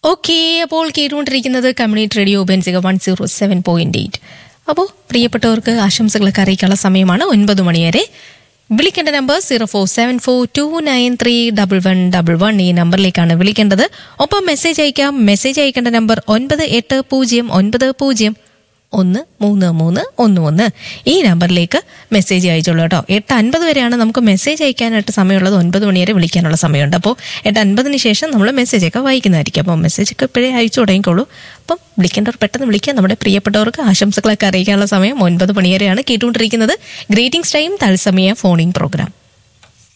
okay അപ്പോൾ കേട്ടുകൊണ്ടിരിക്കുന്നത് community radio ബെൻസിക one zero seven point eight അപ്പോൾ പ്രിയപ്പെട്ടവർക്ക് ആശംസകളൊക്കെ അറിയിക്കാനുള്ള സമയമാണ് ഒൻപത് മണിവരെ വിളിക്കേണ്ട number zero four seven four two nine three double one double one ഈ നമ്പറിലേക്കാണ് വിളിക്കേണ്ടത് ഒപ്പം മെസ്സേജ് അയക്കാം മെസ്സേജ് അയക്കേണ്ട നമ്പർ ഒൻപത് എട്ട് പൂജ്യം ഒൻപത് പൂജ്യം ഒന്ന് മൂന്ന് മൂന്ന് ഒന്ന് ഒന്ന് ഈ നമ്പറിലേക്ക് മെസ്സേജ് അയച്ചോളൂ കേട്ടോ എട്ട് അൻപത് വരെയാണ് നമുക്ക് മെസ്സേജ് അയക്കാനായിട്ട് സമയമുള്ളത് ഒൻപത് മണി വരെ വിളിക്കാനുള്ള സമയമുണ്ട് അപ്പോൾ എട്ട് അൻപതിന് ശേഷം നമ്മൾ മെസ്സേജൊക്കെ വായിക്കുന്നതായിരിക്കും അപ്പോൾ മെസ്സേജൊക്കെ ഇപ്പോഴേ അയച്ചു തുടങ്ങിക്കോളൂ അപ്പം വിളിക്കേണ്ടവർ പെട്ടെന്ന് വിളിക്കുക നമ്മുടെ പ്രിയപ്പെട്ടവർക്ക് ആശംസകളൊക്കെ അറിയിക്കാനുള്ള സമയം ഒൻപത് മണി വരെയാണ് കേട്ടുകൊണ്ടിരിക്കുന്നത് ഗ്രീറ്റിംഗ്സ് ടൈം തത്സമയ ഫോണിംഗ് പ്രോഗ്രാം